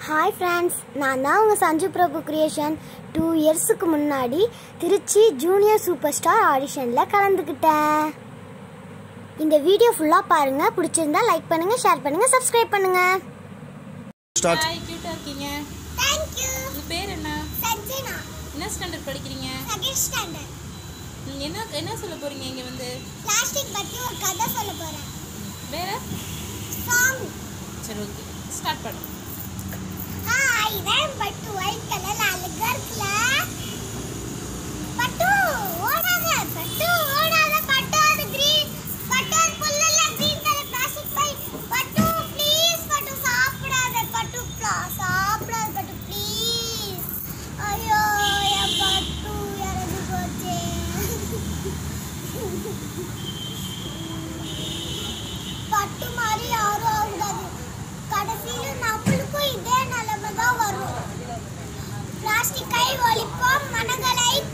hi friends நான் தான் உங்கள் சஞ்சு பிரபு கிரியேஷன் டூ இயர்ஸுக்கு முன்னாடி திருச்சி ஜூனியர் சூப்பர் ஸ்டார் ஆடிஷனில் கலந்துக்கிட்டேன் இந்த வீடியோ ஃபுல்லாக பாருங்கள் பிடிச்சிருந்தா லைக் பண்ணுங்கள் ஷேர் பண்ணுங்கள் சப்ஸ்கிரைப் பண்ணுங்கள் ஸ்டார்ட் ஹாய் கியூட்டா இருக்கீங்க தேங்க்யூ உங்க பேர் என்ன சஞ்சனா என்ன ஸ்டாண்டர்ட் படிக்கிறீங்க செகண்ட் ஸ்டாண்டர்ட் நீங்க என்ன என்ன சொல்ல போறீங்க இங்க வந்து பிளாஸ்டிக் பற்றி ஒரு கதை சொல்ல போகிறேன் வேற சாங் சரி ஓகே ஸ்டார்ட் பண்ணு ஹாய் இதான் பட்டு ஒயிட் கலர் அழகா இருக்குல்ல பட்டு ஓடாத பட்டு ஓடாத பட்டு அது கிரீன் பட்டு அது புல்லல கிரீன் கலர் பிளாஸ்டிக் பை பட்டு ப்ளீஸ் பட்டு சாப்பிடாத பட்டு pla- சாப்பிடாத பட்டு ப்ளீஸ் ஐயோ என் பட்டு இறந்து போச்சே பட்டு மாதிரி யாரும் ஆகாது கடைசியில நம்மளுக்கும் இதே நிலைமை தான் வரும் பிளாஸ்டிக்கை ஒழிப்போம் மனங்களை